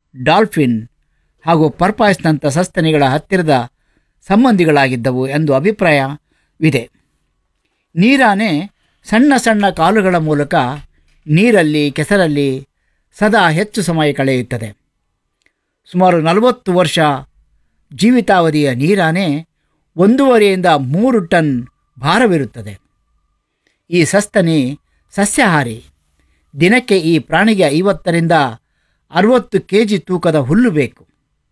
dolphin ಹಾಗೂ ಪರ್ಪಾಯ್ಸ್ನಂಥ ಸಸ್ತನಿಗಳ ಹತ್ತಿರದ ಸಂಬಂಧಿಗಳಾಗಿದ್ದವು ಎಂದು ಅಭಿಪ್ರಾಯವಿದೆ ನೀರಾನೆ ಸಣ್ಣ ಸಣ್ಣ ಕಾಲುಗಳ ಮೂಲಕ ನೀರಲ್ಲಿ ಕೆಸರಲ್ಲಿ ಸದಾ ಹೆಚ್ಚು ಸಮಯ ಕಳೆಯುತ್ತದೆ ಸುಮಾರು ನಲವತ್ತು ವರ್ಷ ಜೀವಿತಾವಧಿಯ ನೀರಾನೆ ಒಂದೂವರೆಯಿಂದ ಮೂರು ಟನ್ ಭಾರವಿರುತ್ತದೆ ಈ ಸಸ್ತನಿ ಸಸ್ಯಾಹಾರಿ ದಿನಕ್ಕೆ ಈ ಪ್ರಾಣಿಗೆ ಐವತ್ತರಿಂದ ಅರುವತ್ತು ಕೆ ಜಿ ತೂಕದ ಹುಲ್ಲು ಬೇಕು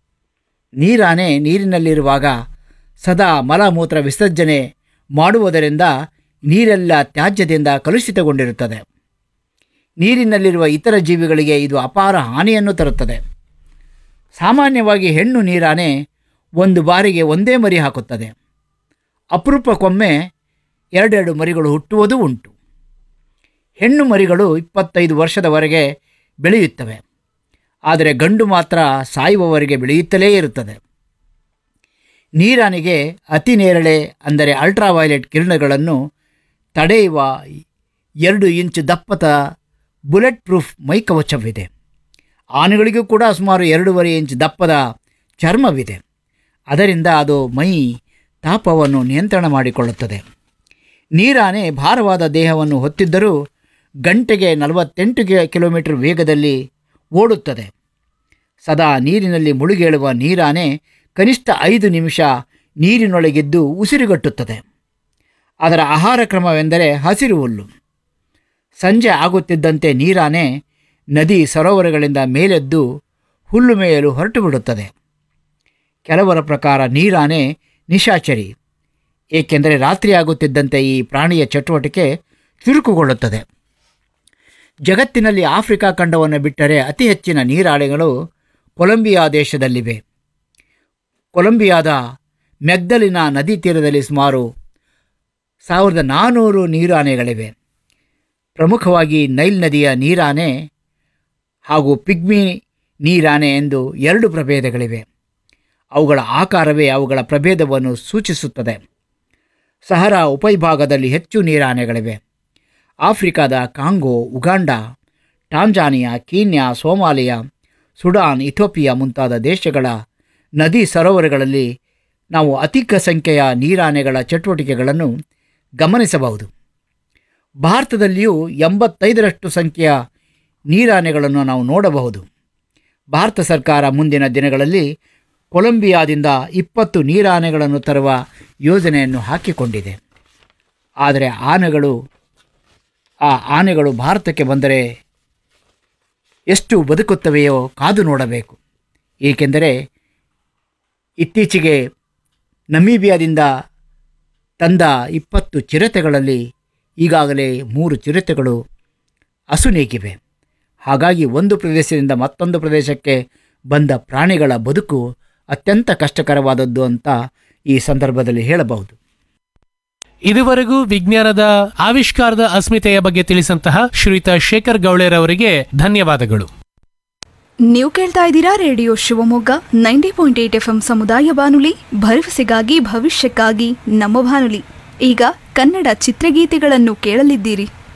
ನೀರಾನೆ ನೀರಿನಲ್ಲಿರುವಾಗ ಸದಾ ಮಲಮೂತ್ರ ವಿಸರ್ಜನೆ ಮಾಡುವುದರಿಂದ ನೀರೆಲ್ಲ ತ್ಯಾಜ್ಯದಿಂದ ಕಲುಷಿತಗೊಂಡಿರುತ್ತದೆ ನೀರಿನಲ್ಲಿರುವ ಇತರ ಜೀವಿಗಳಿಗೆ ಇದು ಅಪಾರ ಹಾನಿಯನ್ನು ತರುತ್ತದೆ ಸಾಮಾನ್ಯವಾಗಿ ಹೆಣ್ಣು ನೀರಾನೆ ಒಂದು ಬಾರಿಗೆ ಒಂದೇ ಮರಿ ಹಾಕುತ್ತದೆ ಅಪರೂಪಕ್ಕೊಮ್ಮೆ ಎರಡೆರಡು ಮರಿಗಳು ಹುಟ್ಟುವುದೂ ಉಂಟು ಹೆಣ್ಣು ಮರಿಗಳು ಇಪ್ಪತ್ತೈದು ವರ್ಷದವರೆಗೆ ಬೆಳೆಯುತ್ತವೆ ಆದರೆ ಗಂಡು ಮಾತ್ರ ಸಾಯುವವರೆಗೆ ಬೆಳೆಯುತ್ತಲೇ ಇರುತ್ತದೆ ನೀರಾನಿಗೆ ಅತಿ ನೇರಳೆ ಅಂದರೆ ಅಲ್ಟ್ರಾವೈಲೆಟ್ ಕಿರಣಗಳನ್ನು ತಡೆಯುವ ಎರಡು ಇಂಚು ದಪ್ಪದ ಬುಲೆಟ್ ಪ್ರೂಫ್ ಮೈಕವಚವಿದೆ ಆನೆಗಳಿಗೂ ಕೂಡ ಸುಮಾರು ಎರಡೂವರೆ ಇಂಚ್ ದಪ್ಪದ ಚರ್ಮವಿದೆ ಅದರಿಂದ ಅದು ಮೈ ತಾಪವನ್ನು ನಿಯಂತ್ರಣ ಮಾಡಿಕೊಳ್ಳುತ್ತದೆ ನೀರಾನೆ ಭಾರವಾದ ದೇಹವನ್ನು ಹೊತ್ತಿದ್ದರೂ ಗಂಟೆಗೆ ನಲವತ್ತೆಂಟು ಕೆ- ಕಿಲೋಮೀಟರ್ ವೇಗದಲ್ಲಿ ಓಡುತ್ತದೆ ಸದಾ ನೀರಿನಲ್ಲಿ ಮುಳುಗೇಳುವ ನೀರಾನೆ ಕನಿಷ್ಠ ಐದು ನಿಮಿಷ ನೀರಿನೊಳಗಿದ್ದು ಉಸಿರುಗಟ್ಟುತ್ತದೆ ಅದರ ಆಹಾರ ಕ್ರಮವೆಂದರೆ ಹಸಿರು ಹುಲ್ಲು ಸಂಜೆ ಆಗುತ್ತಿದ್ದಂತೆ ನೀರಾನೆ ನದಿ ಸರೋವರಗಳಿಂದ ಮೇಲೆದ್ದು ಹುಲ್ಲು ಮೇಯಲು ಹೊರಟು ಬಿಡುತ್ತದೆ ಕೆಲವರ ಪ್ರಕಾರ ನೀರಾನೆ ನಿಶಾಚರಿ ಏಕೆಂದರೆ ರಾತ್ರಿ ಆಗುತ್ತಿದ್ದಂತೆ ಈ ಪ್ರಾಣಿಯ ಚಟುವಟಿಕೆ ಚುರುಕುಗೊಳ್ಳುತ್ತದೆ ಜಗತ್ತಿನಲ್ಲಿ ಆಫ್ರಿಕಾ ಖಂಡವನ್ನು ಬಿಟ್ಟರೆ ಅತಿ ಹೆಚ್ಚಿನ ನೀರಾಳೆಗಳು ಕೊಲಂಬಿಯಾ ದೇಶದಲ್ಲಿವೆ ಕೊಲಂಬಿಯಾದ ಮೆಗ್ದಲಿನ ನದಿ ತೀರದಲ್ಲಿ ಸುಮಾರು ಸಾವಿರದ ನಾನ್ನೂರು ನೀರಾನೆಗಳಿವೆ ಪ್ರಮುಖವಾಗಿ ನೈಲ್ ನದಿಯ ನೀರಾನೆ ಹಾಗೂ ಪಿಗ್ಮಿ ನೀರಾನೆ ಎಂದು ಎರಡು ಪ್ರಭೇದಗಳಿವೆ ಅವುಗಳ ಆಕಾರವೇ ಅವುಗಳ ಪ್ರಭೇದವನ್ನು ಸೂಚಿಸುತ್ತದೆ ಸಹರಾ ಉಪವಿಭಾಗದಲ್ಲಿ ಹೆಚ್ಚು ನೀರಾನೆಗಳಿವೆ ಆಫ್ರಿಕಾದ Congo Uganda Tanzania Kenya Somalia Sudan Ethiopia ಮುಂತಾದ ದೇಶಗಳ ನದಿ ಸರೋವರಗಳಲ್ಲಿ ನಾವು ಅಧಿಕ ಸಂಖ್ಯೆಯ ನೀರಾನೆಗಳ ಚಟುವಟಿಕೆಗಳನ್ನು ಗಮನಿಸಬಹುದು ಭಾರತದಲ್ಲಿಯೂ ಎಂಬತ್ತೈದರಷ್ಟು ಸಂಖ್ಯೆಯ ನೀರಾನೆಗಳನ್ನು ನಾವು ನೋಡಬಹುದು ಭಾರತ ಸರ್ಕಾರ ಮುಂದಿನ ದಿನಗಳಲ್ಲಿ ಕೊಲಂಬಿಯಾದಿಂದ ಇಪ್ಪತ್ತು ನೀರಾನೆಗಳನ್ನು ತರುವ ಯೋಜನೆಯನ್ನು ಹಾಕಿಕೊಂಡಿದೆ ಆದರೆ ಆನೆಗಳು ಆ ಆನೆಗಳು ಭಾರತಕ್ಕೆ ಬಂದರೆ ಎಷ್ಟು ಬದುಕುತ್ತವೆಯೋ ಕಾದು ನೋಡಬೇಕು ಏಕೆಂದರೆ ಇತ್ತೀಚೆಗೆ ನಮೀಬಿಯಾದಿಂದ ತಂದ ಇಪ್ಪತ್ತು ಚಿರತೆಗಳಲ್ಲಿ ಈಗಾಗಲೇ ಮೂರು ಚಿರತೆಗಳು ಅಸುನೀಗಿವೆ ಹಾಗಾಗಿ ಒಂದು ಪ್ರದೇಶದಿಂದ ಮತ್ತೊಂದು ಪ್ರದೇಶಕ್ಕೆ ಬಂದ ಪ್ರಾಣಿಗಳ ಬದುಕು ಅತ್ಯಂತ ಕಷ್ಟಕರವಾದದ್ದು ಅಂತ ಈ ಸಂದರ್ಭದಲ್ಲಿ ಹೇಳಬಹುದು ಇದುವರೆಗೂ ವಿಜ್ಞಾನದ ಆವಿಷ್ಕಾರದ ಅಸ್ಮಿತೆಯ ಬಗ್ಗೆ ತಿಳಿಸಂತಹ ಶ್ರೀಯುತ ಶೇಖರ್ ಗೌಳೆರವರಿಗೆ ಧನ್ಯವಾದಗಳು ನೀವು ಕೇಳ್ತಾ ಇದ್ದೀರಾ radio Shivamogga ninety point eight F M ಸಮುದಾಯ ಬಾನುಲಿ ಭರವಸೆಗಾಗಿ ಭವಿಷ್ಯಕ್ಕಾಗಿ ನಮ್ಮ ಬಾನುಲಿ ಈಗ ಕನ್ನಡ ಚಿತ್ರಗೀತೆಗಳನ್ನು ಕೇಳಲಿದ್ದೀರಿ